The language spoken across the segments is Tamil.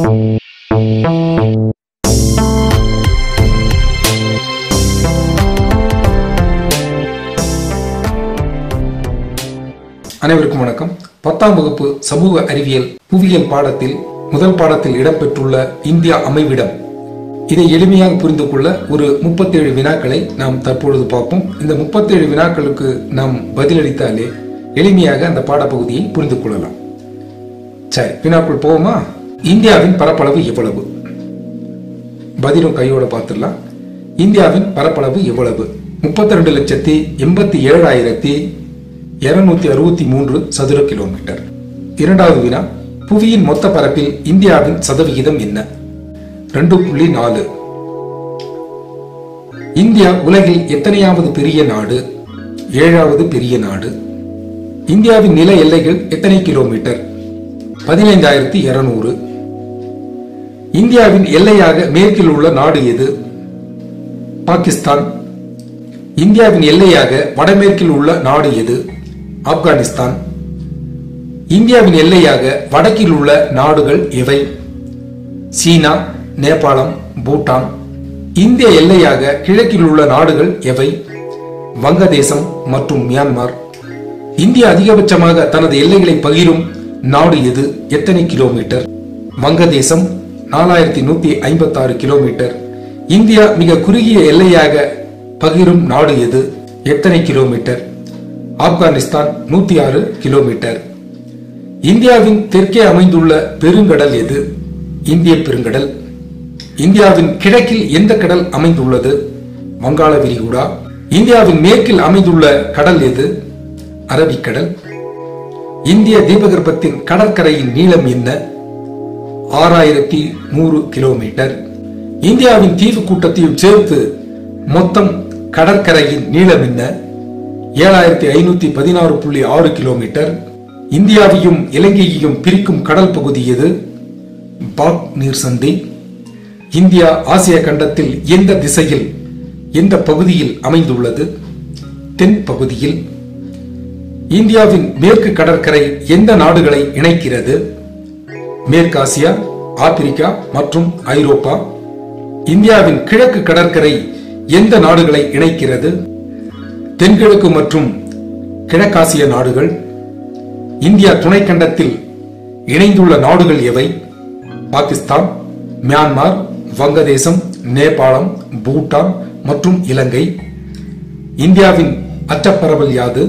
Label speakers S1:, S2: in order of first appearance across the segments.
S1: அனைவருக்கும் வணக்கம் பத்தாம் வகுப்பு சமூக அறிவியல் புவியியல் பாடத்தில் முதல் பாடத்தில் இடம்பெற்றுள்ள இந்தியா அமைவிடம் இதை எளிமையாக புரிந்து கொள்ள ஒரு முப்பத்தேழு வினாக்களை நாம் தற்பொழுது பார்ப்போம் இந்த முப்பத்தேழு வினாக்களுக்கு நாம் பதிலளித்தாலே எளிமையாக அந்த பாடப்பகுதியை புரிந்து கொள்ளலாம் சரி வினாக்குள் போவோமா இந்தியாவின் பரப்பளவு எவ்வளவு பதிலும் கையோட பார்த்துடலாம் இந்தியாவின் பரப்பளவு எவ்வளவு முப்பத்தி ரெண்டு லட்சத்தி எண்பத்தி ஏழாயிரத்தி இருநூத்தி அறுபத்தி மூன்று சதுர கிலோமீட்டர் இரண்டாவது வினா புவியின் மொத்த பரப்பில் இந்தியாவின் சதவிகிதம் என்ன ரெண்டு புள்ளி நாலு இந்தியா உலகில் எத்தனையாவது பெரிய நாடு ஏழாவது பெரிய நாடு இந்தியாவின் நில எல்லைகள் எத்தனை கிலோமீட்டர் பதினைந்தாயிரத்தி இருநூறு இந்தியாவின் எல்லையாக மேற்கில் உள்ள நாடு எது பாகிஸ்தான் இந்தியாவின் எல்லையாக வடமேற்கில் உள்ள நாடு எது ஆப்கானிஸ்தான் இந்தியாவின் எல்லையாக வடக்கில் உள்ள நாடுகள் எவை சீனா நேபாளம் பூட்டான் இந்திய எல்லையாக கிழக்கில் உள்ள நாடுகள் எவை வங்கதேசம் மற்றும் மியான்மர் இந்தியா அதிகபட்சமாக தனது எல்லைகளை பகிரும் நாடு எது எத்தனை கிலோமீட்டர் வங்கதேசம் நாலாயிரத்தி நூத்தி ஐம்பத்தி ஆறு கிலோமீட்டர் இந்தியா மிக குறுகிய எல்லையாக பகிரும் நாடு எது எத்தனை கிலோமீட்டர் ஆப்கானிஸ்தான் நூத்தி ஆறு கிலோமீட்டர் இந்தியாவின் தெற்கே அமைந்துள்ள பெருங்கடல் எது இந்திய பெருங்கடல் இந்தியாவின் கிழக்கில் எந்த கடல் அமைந்துள்ளது வங்காள விரிகுடா இந்தியாவின் மேற்கில் அமைந்துள்ள கடல் எது அரபிக்கடல் இந்திய தீபகற்பத்தின் கடற்கரையின் நீளம் என்ன ஆறாயிரத்தி நூறு கிலோமீட்டர் இந்தியாவின் தீவு கூட்டத்தையும் சேர்த்து மொத்தம் கடற்கரையின் நீளம் என்ன ஏழாயிரத்தி ஐநூத்தி பதினாறு புள்ளி ஆறு கிலோமீட்டர் இந்தியாவையும் இலங்கையையும் பிரிக்கும் கடல் பகுதி எது பாக் நீர் சந்தி இந்தியா ஆசிய கண்டத்தில் எந்த திசையில் எந்த பகுதியில் அமைந்துள்ளது தென் பகுதியில் இந்தியாவின் மேற்கு கடற்கரை எந்த நாடுகளை இணைக்கிறது மேற்காசியா ஆப்பிரிக்கா மற்றும் ஐரோப்பா இந்தியாவின் கிழக்கு கடற்கரை எந்த நாடுகளை இணைக்கிறது தென்கிழக்கு மற்றும் கிழக்காசிய நாடுகள் இந்தியா துணைக்கண்டத்தில் இணைந்துள்ள நாடுகள் எவை பாகிஸ்தான் மியான்மர் வங்கதேசம் நேபாளம் பூட்டான் மற்றும் இலங்கை இந்தியாவின் அச்சப்பரவல் யாது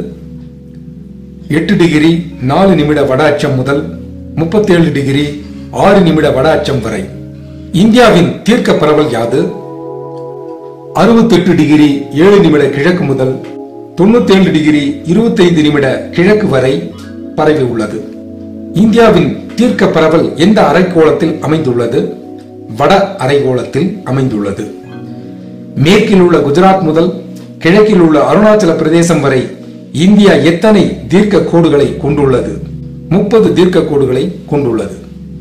S1: எட்டு டிகிரி நாலு நிமிட வட அச்சம் முதல் முப்பத்தேழு டிகிரி ஆறு நிமிட வட அச்சம் வரை இந்தியாவின் தீர்க்க பரவல் யாது அறுபத்தெட்டு டிகிரி ஏழு நிமிட கிழக்கு முதல் தொண்ணூத்தேழு டிகிரி இருபத்தைந்து நிமிட கிழக்கு வரை பரவி உள்ளது இந்தியாவின் தீர்க்க பரவல் எந்த அரைக்கோளத்தில் அமைந்துள்ளது வட அரைக்கோளத்தில் அமைந்துள்ளது மேற்கில் உள்ள குஜராத் முதல் கிழக்கில் உள்ள அருணாச்சல பிரதேசம் வரை இந்தியா எத்தனை தீர்க்க கோடுகளை கொண்டுள்ளது முப்பது தீர்க்க கோடுகளை கொண்டுள்ளது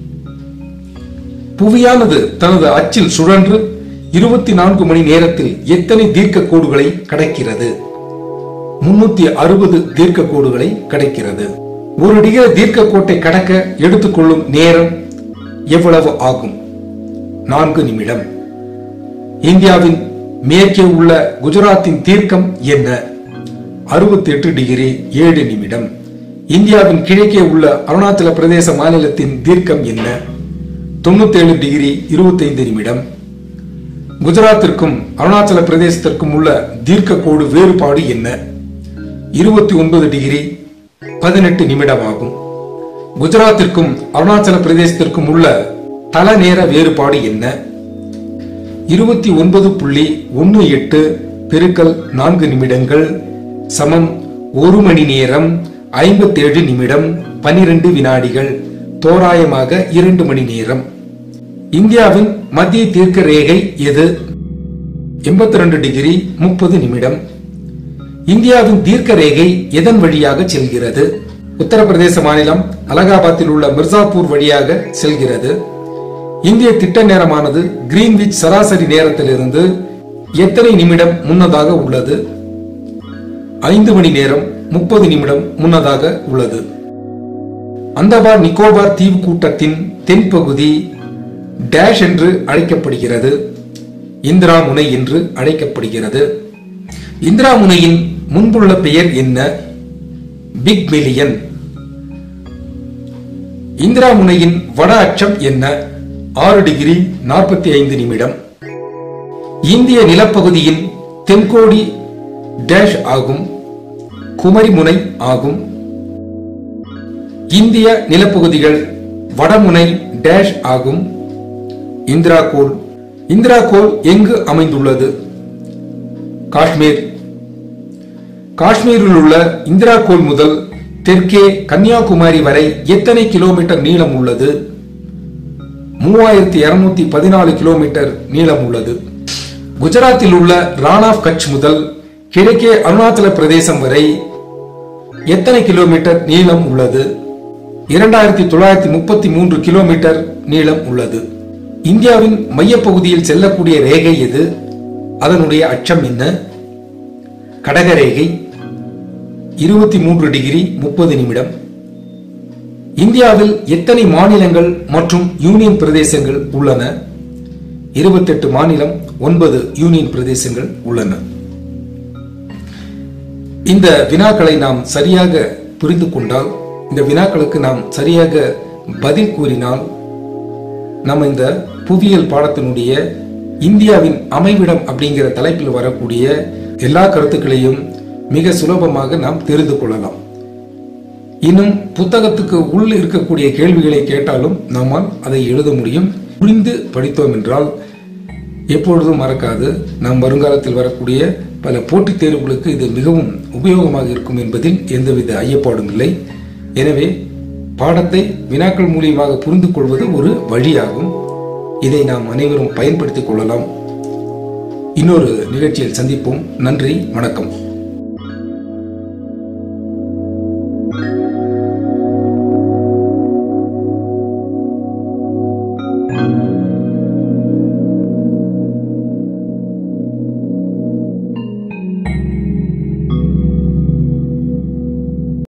S1: புவியானது தனது அச்சில் சுழன்று இருபத்தி நான்கு மணி நேரத்தில் எத்தனை தீர்க்க கோடுகளை கடக்கிறது முன்னூத்தி அறுபது தீர்க்க கோடுகளை கடக்கிறது ஒரு டிகிரி தீர்க்க கோட்டை கடக்க எடுத்துக்கொள்ளும் நேரம் எவ்வளவு ஆகும் நான்கு நிமிடம் இந்தியாவின் மேற்கே உள்ள குஜராத்தின் தீர்க்கம் என்ன அறுபத்தி எட்டு டிகிரி ஏழு நிமிடம் இந்தியாவின் கிழக்கே உள்ள அருணாச்சல பிரதேச மாநிலத்தின் தீர்க்கம் என்ன தொண்ணூத்தேழு டிகிரி இருபத்தைந்து நிமிடம் குஜராத்திற்கும் அருணாச்சல பிரதேசத்திற்கும் உள்ள தீர்க்க கோடு வேறுபாடு என்ன இருபத்தி ஒன்பது டிகிரி பதினெட்டு நிமிடம் ஆகும் குஜராத்திற்கும் அருணாச்சல பிரதேசத்திற்கும் உள்ள தல நேர வேறுபாடு என்ன இருபத்தி ஒன்பது புள்ளி ஒன்று எட்டு பெருக்கல் நான்கு நிமிடங்கள் சமம் ஒரு மணி நேரம் ஐம்பத்தேழு நிமிடம் பனிரெண்டு வினாடிகள் தோராயமாக இரண்டு மணி நேரம் இந்தியாவின் மத்திய தீர்க்க ரேகை எது எண்பத்தி ரெண்டு டிகிரி முப்பது நிமிடம் இந்தியாவின் தீர்க்க ரேகை எதன் வழியாக செல்கிறது உத்தரப்பிரதேச மாநிலம் அலகாபாத்தில் உள்ள மிர்சாப்பூர் வழியாக செல்கிறது இந்திய திட்ட நேரமானது கிரீன்விச் சராசரி நேரத்திலிருந்து எத்தனை நிமிடம் முன்னதாக உள்ளது ஐந்து மணி நேரம் முப்பது நிமிடம் முன்னதாக உள்ளது அந்தமான் நிக்கோபார் தீவு கூட்டத்தின் தென்பகுதி டேஷ் என்று அழைக்கப்படுகிறது இந்திரா முனை என்று அழைக்கப்படுகிறது இந்திரா முனையின் முன்புள்ள பெயர் என்ன பிக் மில்லியன் இந்திரா முனையின் வட அச்சம் என்ன ஆறு டிகிரி நாற்பத்தி ஐந்து நிமிடம் இந்திய நிலப்பகுதியின் தென்கோடி டேஷ் ஆகும் குமரி முனை ஆகும் இந்திய நிலப்பகுதிகள் வடமுனை டேஷ் ஆகும் இந்திரா கோல் இந்திரா கோல் எங்கு அமைந்துள்ளது காஷ்மீர் காஷ்மீரில் உள்ள இந்திரா கோல் முதல் தெற்கே கன்னியாகுமரி வரை எத்தனை கிலோமீட்டர் நீளம் உள்ளது மூவாயிரத்தி இருநூத்தி பதினாலு கிலோமீட்டர் நீளம் உள்ளது குஜராத்தில் உள்ள ரான் ஆஃப் கட்ச் முதல் கிழக்கே அருணாச்சல பிரதேசம் வரை எத்தனை கிலோமீட்டர் நீளம் உள்ளது இரண்டாயிரத்தி தொள்ளாயிரத்தி முப்பத்தி மூன்று கிலோமீட்டர் நீளம் உள்ளது இந்தியாவின் மையப்பகுதியில் செல்லக்கூடிய ரேகை எது அதனுடைய அச்சம் என்ன கடகரேகை இருபத்தி மூன்று டிகிரி முப்பது நிமிடம் இந்தியாவில் எத்தனை மாநிலங்கள் மற்றும் யூனியன் பிரதேசங்கள் உள்ளன இருபத்தெட்டு மாநிலம் ஒன்பது யூனியன் பிரதேசங்கள் உள்ளன இந்த வினாக்களை நாம் சரியாக புரிந்து கொண்டால் இந்த வினாக்களுக்கு நாம் சரியாக பதில் கூறினால் நம்ம இந்த புவியியல் பாடத்தினுடைய இந்தியாவின் அமைவிடம் அப்படிங்கிற தலைப்பில் வரக்கூடிய எல்லா கருத்துக்களையும் மிக சுலபமாக நாம் தெரிந்து கொள்ளலாம் இன்னும் புத்தகத்துக்கு உள் இருக்கக்கூடிய கேள்விகளை கேட்டாலும் நம்மால் அதை எழுத முடியும் புரிந்து படித்தோம் என்றால் எப்பொழுதும் மறக்காது நாம் வருங்காலத்தில் வரக்கூடிய பல போட்டித் தேர்வுகளுக்கு இது மிகவும் உபயோகமாக இருக்கும் என்பதில் எந்தவித ஐயப்பாடும் இல்லை எனவே பாடத்தை வினாக்கள் மூலியமாக புரிந்து கொள்வது ஒரு வழியாகும் இதை நாம் அனைவரும் பயன்படுத்திக் கொள்ளலாம் இன்னொரு நிகழ்ச்சியில் சந்திப்போம் நன்றி வணக்கம்